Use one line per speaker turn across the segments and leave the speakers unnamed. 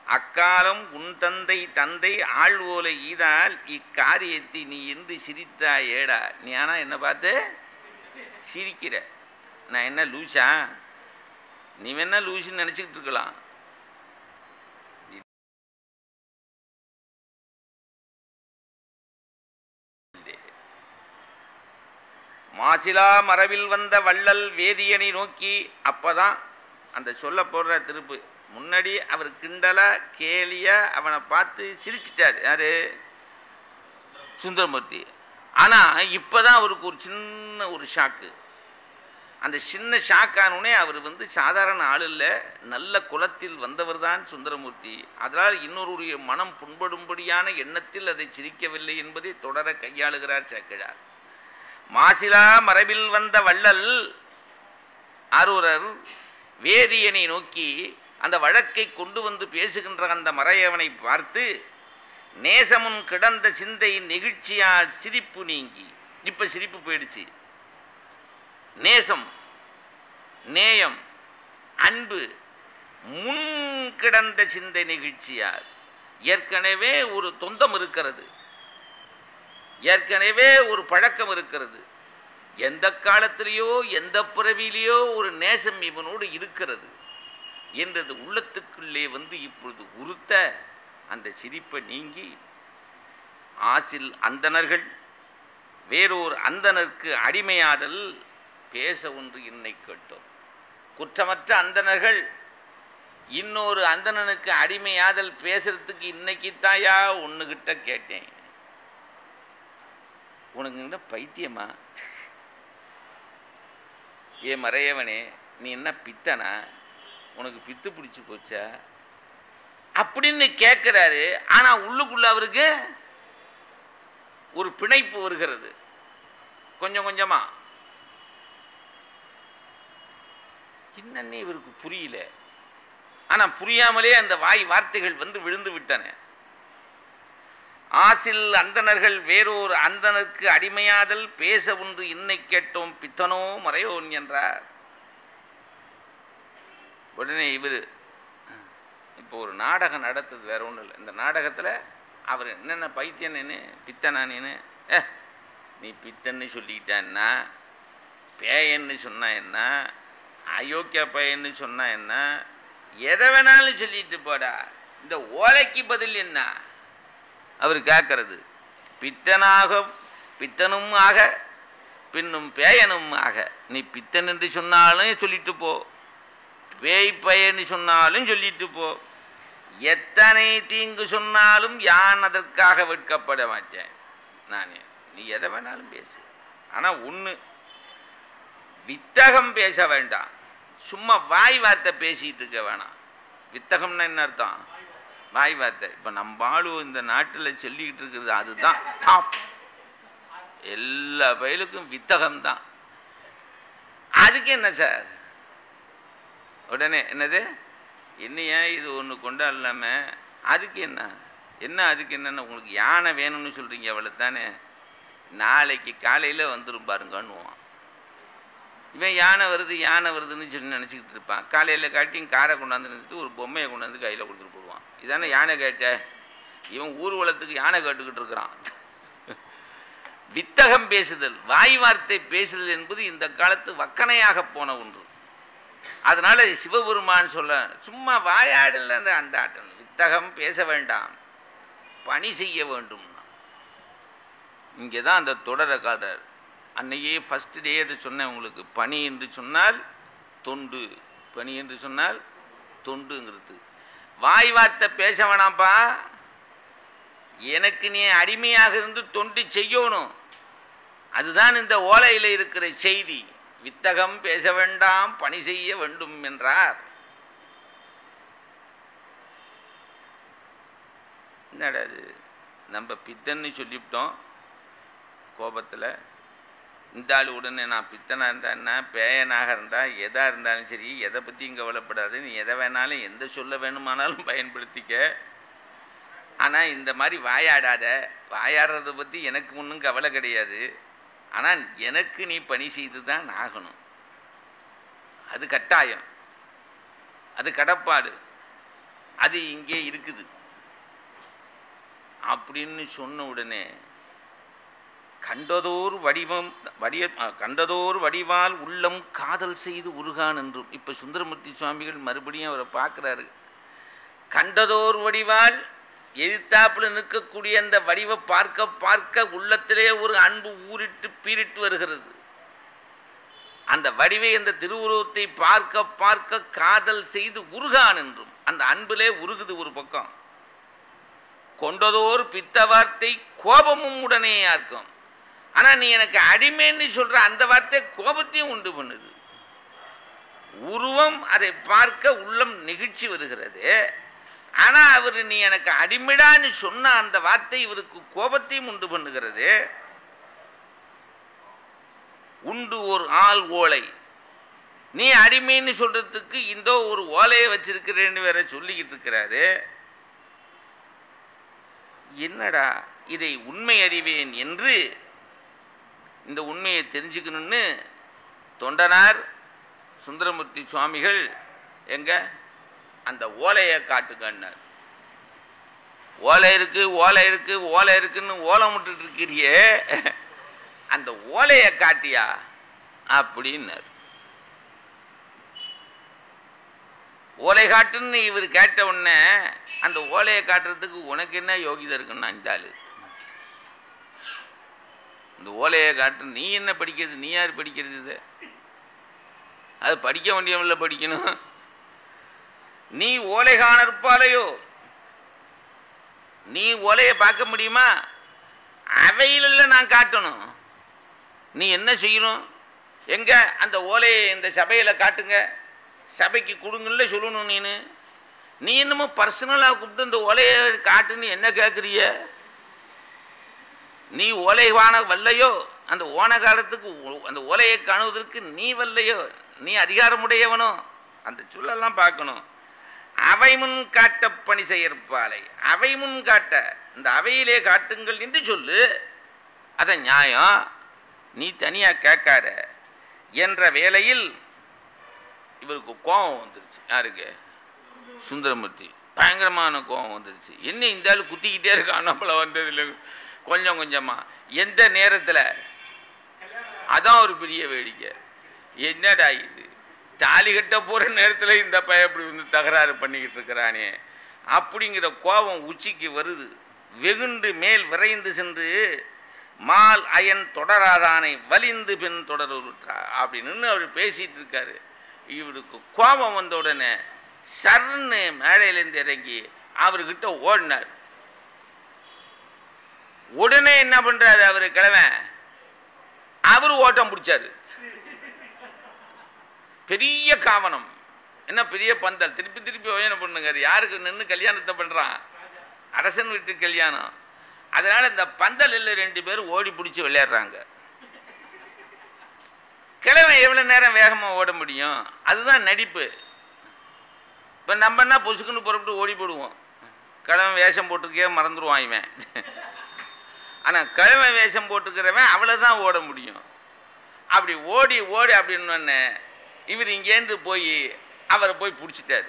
அக்காலம் உன் தந்தை தந்தை ஆழ்வோல ஈதால் இக்காரியத்தை நீ என்று சிரித்தா ஏடா நீ ஆனால் என்ன பார்த்து சிரிக்கிற நான் என்ன லூசா நீ வேணா லூசுன்னு நினச்சிக்கிட்டு இருக்கலாம் மாசிலா மரபில் வந்த வள்ளல் வேதியனை நோக்கி அப்பதான் அந்த சொல்ல போடுற திருப்பு முன்னாடி அவர் கிண்டலா கேலியா அவனை பார்த்து சிரிச்சிட்டார் யாரு சுந்தரமூர்த்தி ஆனால் இப்போதான் அவருக்கு ஒரு சின்ன ஒரு ஷாக்கு அந்த சின்ன ஷாக்கானோடனே அவர் வந்து சாதாரண ஆள் இல்லை நல்ல குலத்தில் வந்தவர் தான் சுந்தரமூர்த்தி அதனால் இன்னொருடைய மனம் புண்படும்படியான எண்ணத்தில் அதை சிரிக்கவில்லை என்பதை தொடர கையாளுகிறார் சேக்கிழார் மாசிலா மரபில் வந்த வள்ளல் ஆரூரர் வேதியனை நோக்கி அந்த வழக்கை கொண்டு வந்து பேசுகின்ற அந்த மறையவனை பார்த்து நேசமுன் கிடந்த சிந்தை நெகிழ்ச்சியால் சிரிப்பு நீங்கி இப்ப சிரிப்பு போயிடுச்சு நேசம் நேயம் அன்பு முன் கிடந்த சிந்தை நெகிழ்ச்சியால் ஏற்கனவே ஒரு தொந்தம் இருக்கிறது ஏற்கனவே ஒரு பழக்கம் இருக்கிறது எந்த காலத்திலேயோ எந்த பிறவிலேயோ ஒரு நேசம் இவனோடு இருக்கிறது என்றது உள்ளத்துக்குள்ளே வந்து இப்பொழுது உறுத்த அந்த சிரிப்பை நீங்கி ஆசில் அந்தணர்கள் வேறோர் அந்தணருக்கு அடிமையாதல் பேச ஒன்று இன்னை கேட்டோம் குற்றமற்ற அந்தணர்கள் இன்னொரு அந்தணனுக்கு அடிமையாதல் பேசுறதுக்கு இன்னைக்கு தாயா ஒன்றுகிட்ட கேட்டேன் உனக்கு என்ன பைத்தியமா ஏ மறையவனே நீ என்ன பித்தனா உனக்கு பித்து பிடிச்சி போச்சா அப்படின்னு கேட்குறாரு ஆனால் உள்ளுக்குள்ள அவருக்கு ஒரு பிணைப்பு வருகிறது கொஞ்சம் கொஞ்சமா என்னன்னே இவருக்கு புரியல ஆனால் புரியாமலே அந்த வாய் வார்த்தைகள் வந்து விழுந்து விட்டன ஆசில் அந்தணர்கள் வேறொரு அந்தனருக்கு அடிமையாதல் பேச ஒன்று இன்னை கேட்டோம் பித்தனோ மறையோன் என்றார் உடனே இவர் இப்போ ஒரு நாடகம் நடத்துது வேற ஒன்றும் இல்லை இந்த நாடகத்தில் அவர் என்னென்ன பைத்தியம் நின்று பித்தனா நீனு ஏ நீ பித்தன்னு சொல்லிக்கிட்டான்னா பேயன்னு சொன்னா என்ன அயோக்கிய பையன்னு சொன்னா என்ன எதை வேணாலும் சொல்லிட்டு போடா இந்த ஓலைக்கு பதில் என்ன அவர் கேட்கறது பித்தனாக பித்தனும் ஆக பின்னும் பேயனும் ஆக நீ பித்தன் என்று சொன்னாலும் சொல்லிட்டு போ பேய் பயன்னு சொன்னாலும் சொல்லிட்டு போ எத்தனை தீங்கு சொன்னாலும் யான் அதற்காக வெட்கப்பட மாட்டேன் நான் நீ எதை வேணாலும் பேசு ஆனால் ஒன்று வித்தகம் பேச வேண்டாம் சும்மா வாய் வார்த்தை பேசிகிட்டு இருக்க வேணாம் வித்தகம்னா என்ன அர்த்தம் வாய் வார்த்தை இப்போ நம்ம ஆளு இந்த நாட்டில் சொல்லிக்கிட்டு இருக்கிறது அதுதான் டாப் எல்லா பயலுக்கும் வித்தகம் தான் அதுக்கு என்ன சார் உடனே என்னது என்னையா இது ஒன்று கொண்டாடலாம அதுக்கு என்ன என்ன அதுக்கு என்னென்ன உங்களுக்கு யானை வேணும்னு சொல்கிறீங்க அவளை தானே நாளைக்கு காலையில் வந்துடும் பாருங்கன்னுவான் இவன் யானை வருது யானை வருதுன்னு சொல்லி நினச்சிக்கிட்டு இருப்பான் காலையில் காட்டியும் காரை கொண்டாந்து நிறுத்திட்டு ஒரு பொம்மையை கொண்டாந்து கையில் கொடுத்துட்டு போடுவான் இதானே யானை கேட்ட இவன் ஊர்வலத்துக்கு யானை கேட்டுக்கிட்டு இருக்கிறான் வித்தகம் பேசுதல் வாய் வார்த்தை பேசுதல் என்பது இந்த காலத்து வக்கனையாக போன ஒன்று அதனால சிவபெருமான் சொல்ல சும்மா வாயாடல அந்த அந்த ஆட்டம் வித்தகம் பேச வேண்டாம் பணி செய்ய வேண்டும் இங்கே தான் அந்த தொடரை காட்டுறார் அன்னையே ஃபஸ்ட் டே அது சொன்னேன் உங்களுக்கு பணி என்று சொன்னால் தொண்டு பணி என்று சொன்னால் தொண்டுங்கிறது வாய் வார்த்தை பேச வேணாம்ப்பா எனக்கு நீ அடிமையாக இருந்து தொண்டு செய்யணும் அதுதான் இந்த ஓலையில் இருக்கிற செய்தி வித்தகம் பேச வேண்டாம் பணி செய்ய வேண்டும் என்றார் என்னடா இது நம்ம பித்தன்னு சொல்லிவிட்டோம் கோபத்தில் இந்த ஆள் உடனே நான் பித்தனாக இருந்தான்னா பேயனாக இருந்தால் எதாக இருந்தாலும் சரி எதை பற்றியும் கவலைப்படாது நீ எதை வேணாலும் எந்த சொல்ல வேணுமானாலும் பயன்படுத்திக்க ஆனால் இந்த மாதிரி வாயாடாத வாயாடுறதை பற்றி எனக்கு ஒன்றும் கவலை கிடையாது ஆனால் எனக்கு நீ பணி செய்து தான் ஆகணும் அது கட்டாயம் அது கடப்பாடு அது இங்கே இருக்குது அப்படின்னு சொன்ன உடனே கண்டதோர் வடிவம் வடிய கண்டதோர் வடிவால் உள்ளம் காதல் செய்து உருகான் என்றும் இப்போ சுந்தரமூர்த்தி சுவாமிகள் மறுபடியும் அவரை பார்க்குறாரு கண்டதோர் வடிவால் எதிர்த்தாப்புல நிற்கக்கூடிய அந்த வடிவை பார்க்க பார்க்க உள்ளத்திலே ஒரு அன்பு ஊறிட்டு பீரிட்டு வருகிறது அந்த வடிவை அந்த திருவுருவத்தை பார்க்க பார்க்க காதல் செய்து உருகான் என்றும் அந்த அன்பிலே உருகுது ஒரு பக்கம் கொண்டதோர் பித்த வார்த்தை கோபமும் உடனே இருக்கும் ஆனால் நீ எனக்கு அடிமைன்னு சொல்ற அந்த வார்த்தை கோபத்தையும் உண்டு பண்ணுது உருவம் அதை பார்க்க உள்ளம் நெகிழ்ச்சி வருகிறது ஆனால் அவர் நீ எனக்கு அடிமைடான்னு சொன்ன அந்த வார்த்தை இவருக்கு கோபத்தையும் உண்டு பண்ணுகிறது உண்டு ஒரு ஆள் ஓலை நீ அடிமைன்னு சொல்றதுக்கு இந்த ஒரு ஓலையை வச்சிருக்கிறேன்னு வேற சொல்லிக்கிட்டு இருக்கிறாரு என்னடா இதை உண்மை அறிவேன் என்று இந்த உண்மையை தெரிஞ்சுக்கணும்னு தொண்டனார் சுந்தரமூர்த்தி சுவாமிகள் எங்க அந்த ஓலையை காட்டுக்கன்னார் ஓலை இருக்கு ஓலை இருக்கு ஓலை இருக்குன்னு ஓலை முட்டுட்டு இருக்கிறியே அந்த ஓலையை காட்டியா அப்படின்னார் ஓலை காட்டுன்னு இவர் கேட்ட உடனே அந்த ஓலையை காட்டுறதுக்கு உனக்கு என்ன யோகிதை இருக்குன்னு இந்த ஆளு இந்த ஓலையை காட்டு நீ என்ன படிக்கிறது நீ யார் படிக்கிறது இது அது படிக்க வேண்டியவங்கள படிக்கணும் நீ ஓலை காண இருப்பாலையோ நீ ஓலையை பார்க்க முடியுமா அவையில நான் காட்டணும் நீ என்ன செய்யணும் எங்க அந்த ஓலையை இந்த சபையில் காட்டுங்க சபைக்கு கொடுங்கல்ல சொல்லணும் நீனு நீ என்னமோ பர்சனலாக கூப்பிட்டு இந்த ஓலையை காட்டுன்னு என்ன கேட்குறிய நீ ஓலை வான வல்லையோ அந்த ஓன காலத்துக்கு ஓ- அந்த ஓலையை காணுவதற்கு நீ வல்லையோ நீ அதிகாரமுடையவனோ அந்த சொல்லெல்லாம் பார்க்கணும் அவை முன் காட்ட பணி செய்யற்பாலை அவை முன் காட்ட இந்த அவையிலே காட்டுங்கள் என்று சொல்லு அதை நியாயம் நீ தனியாக கேட்காத என்ற வேளையில் இவருக்கு கோபம் வந்துருச்சு யாருக்கு சுந்தரமூர்த்தி பயங்கரமான கோபம் வந்துருச்சு என்ன இந்த ஆள் குத்திக்கிட்டே இருக்கான் நம்மள வந்ததில்லை கொஞ்சம் கொஞ்சமாக எந்த நேரத்தில் அதான் ஒரு பெரிய வேடிக்கை என்னடா இது தாலி கட்ட போகிற நேரத்தில் இந்த பையன் இப்படி வந்து தகராறு பண்ணிக்கிட்டு இருக்கிறானே அப்படிங்கிற கோபம் உச்சிக்கு வருது வெகுண்டு மேல் விரைந்து சென்று மால் அயன் தொடராதானை வலிந்து பின் தொடருற்றா அப்படின்னு அவர் பேசிட்டு இருக்காரு இவருக்கு கோபம் வந்த உடனே சர்ன்னு மேடையிலேருந்து இறங்கி அவர்கிட்ட ஓடினார் உடனே என்ன பண்றாரு அவர் கிழமை அவர் ஓட்டம் பிடிச்சாரு பெரிய காவனம் என்ன பெரிய பந்தல் திருப்பி திருப்பி யோஜனை பண்ணுங்க அது யாருக்கு நின்று கல்யாணத்தை பண்ணுறான் அரசன் வீட்டு கல்யாணம் அதனால இந்த பந்தலில் ரெண்டு பேரும் ஓடி பிடிச்சி விளையாடுறாங்க கிழமை எவ்வளோ நேரம் வேகமாக ஓட முடியும் அதுதான் நடிப்பு இப்போ நம்மன்னா பொசுக்குன்னு புறப்பட்டு ஓடி போடுவோம் கிழமை வேஷம் போட்டுக்கே மறந்துடுவான் இவன் ஆனால் கிழமை வேஷம் போட்டுக்கிறவன் அவ்வளோதான் ஓட முடியும் அப்படி ஓடி ஓடி அப்படின்னு இவர் இங்கேருந்து போய் அவரை போய் பிடிச்சிட்டாரு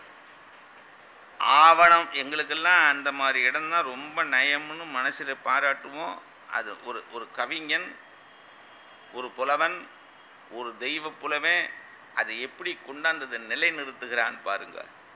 ஆவணம் எங்களுக்கெல்லாம் அந்த மாதிரி இடம்தான் ரொம்ப நயம்னு மனசில் பாராட்டுவோம் அது ஒரு ஒரு கவிஞன் ஒரு புலவன் ஒரு தெய்வ புலவன் அதை எப்படி கொண்டாந்ததை நிலைநிறுத்துகிறான் பாருங்க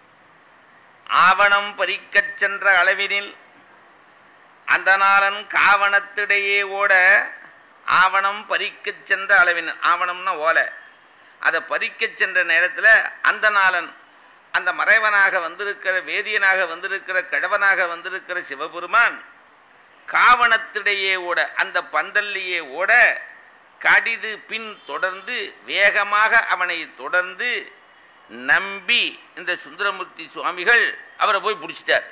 ஆவணம் பறிக்கச் சென்ற அளவினில் அந்த நாளன் காவணத்திடையே ஓட ஆவணம் பறிக்கச் சென்ற அளவின் ஆவணம்னா ஓலை அதை பறிக்கச் சென்ற நேரத்தில் அந்த நாளன் அந்த மறைவனாக வந்திருக்கிற வேதியனாக வந்திருக்கிற கிழவனாக வந்திருக்கிற சிவபெருமான் காவணத்திடையே ஓட அந்த பந்தல்லையே ஓட கடிது பின் தொடர்ந்து வேகமாக அவனை தொடர்ந்து நம்பி இந்த சுந்தரமூர்த்தி சுவாமிகள் அவரை போய் பிடிச்சிட்டார்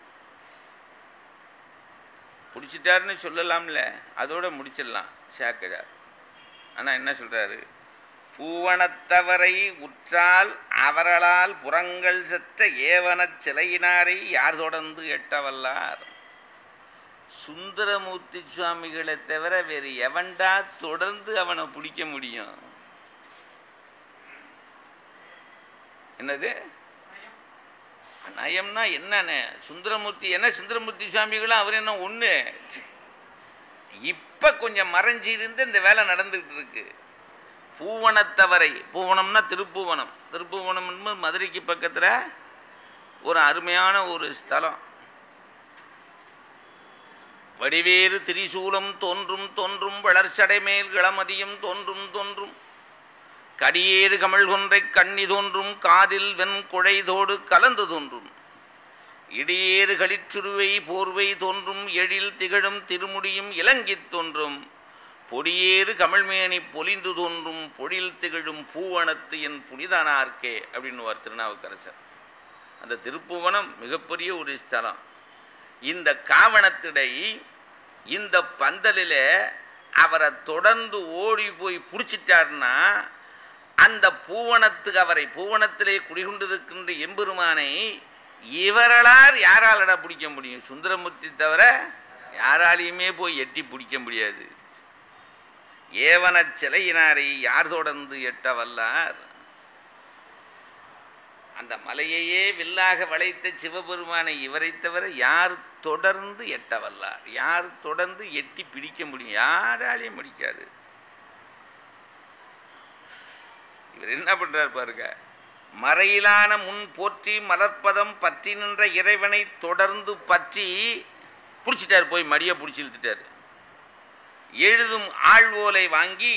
பிடிச்சிட்டாருன்னு சொல்லலாம்ல அதோட முடிச்சிடலாம் ஷாக்கிடார் ஆனால் என்ன சொல்கிறாரு பூவனத்தவரை உற்றால் அவர்களால் புறங்கள் செற்ற ஏவனச் சிலையினாரை யார் தொடர்ந்து எட்டவல்லார் சுந்தரமூர்த்தி சுவாமிகளை தவிர வேறு எவன்டா தொடர்ந்து அவனை பிடிக்க முடியும் என்னது நயம்னா என்னன்னு சுந்தரமூர்த்தி என்ன சுந்தரமூர்த்தி சுவாமிகளும் அவர் என்ன ஒன்று இப்போ கொஞ்சம் மறைஞ்சி இருந்து இந்த வேலை நடந்துக்கிட்டு இருக்கு பூவனத்தவரை பூவனம்னா திருப்பூவனம் திருப்பூவனம் என்பது மதுரைக்கு பக்கத்தில் ஒரு அருமையான ஒரு ஸ்தலம் வடிவேறு திரிசூலம் தோன்றும் தோன்றும் வளர்ச்சடை மேல் கிளமதியும் தோன்றும் தோன்றும் கடியேறு கமல் கொன்றை கண்ணி தோன்றும் காதில் வெண் குழைதோடு கலந்து தோன்றும் இடியேறு களிற்றுருவை போர்வை தோன்றும் எழில் திகழும் திருமுடியும் இலங்கித் தோன்றும் பொடியேறு கமழ்மேனி பொலிந்து தோன்றும் பொழில் திகழும் பூவனத்து என் புனிதனார்க்கே அப்படின்னுவார் திருநாவுக்கரசர் அந்த திருப்புவனம் மிகப்பெரிய ஒரு ஸ்தலம் இந்த காவணத்திடை இந்த பந்தலில் அவரை தொடர்ந்து ஓடி போய் பிடிச்சிட்டாருன்னா அந்த பூவனத்துக்கு அவரை பூவனத்திலே குடிகொண்டிருக்கின்ற எம்பெருமானை இவரலார் யாராலடா பிடிக்க முடியும் சுந்தரமூர்த்தி தவிர யாராலையுமே போய் எட்டி பிடிக்க முடியாது ஏவனச் சிலையினாரை யார் தொடர்ந்து எட்ட வல்லார் அந்த மலையையே வில்லாக வளைத்த சிவபெருமானை இவரை தவிர யார் தொடர்ந்து எட்ட வல்லார் யார் தொடர்ந்து எட்டி பிடிக்க முடியும் யாராலையும் முடிக்காது இவர் என்ன பண்றார் பாருங்க மறையிலான முன் போற்றி மலர்ப்பதம் பற்றி நின்ற இறைவனை தொடர்ந்து பற்றி பிடிச்சிட்டார் போய் மடியை பிடிச்சி இழுத்துட்டார் எழுதும் ஆழ்வோலை வாங்கி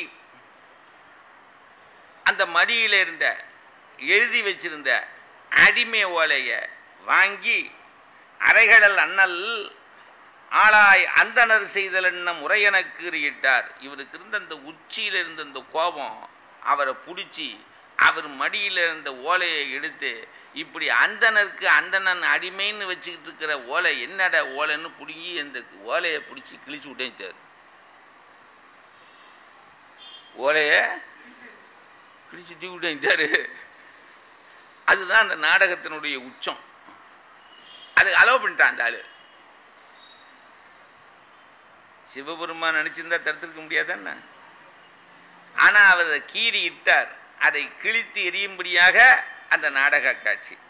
அந்த மடியில் இருந்த எழுதி வச்சிருந்த அடிமை ஓலையை வாங்கி அரைகடல் அண்ணல் ஆளாய் அந்தனர் செய்தல் என்ன முறையென கீறியிட்டார் இவருக்கு இருந்த அந்த உச்சியில் இருந்த அந்த கோபம் அவரை பிடிச்சி அவர் மடியில் இருந்த ஓலையை எடுத்து இப்படி அந்தனருக்கு அந்தணன் அடிமைன்னு வச்சுக்கிட்டு இருக்கிற ஓலை என்னடா ஓலைன்னு பிடுங்கி அந்த ஓலையை பிடிச்சி கிழிச்சு விட்டேன் ஓலையை கிழிச்சு தூக்கி விட்டேன்ட்டாரு அதுதான் அந்த நாடகத்தினுடைய உச்சம் அது அலோவ் பண்ணிட்டான் அந்த ஆளு சிவபெருமான் நினச்சிருந்தா தடுத்திருக்க முடியாதானே ஆனால் அவர் அதை கீறி இட்டார் அதை கிழித்து எரியும்படியாக அந்த நாடக காட்சி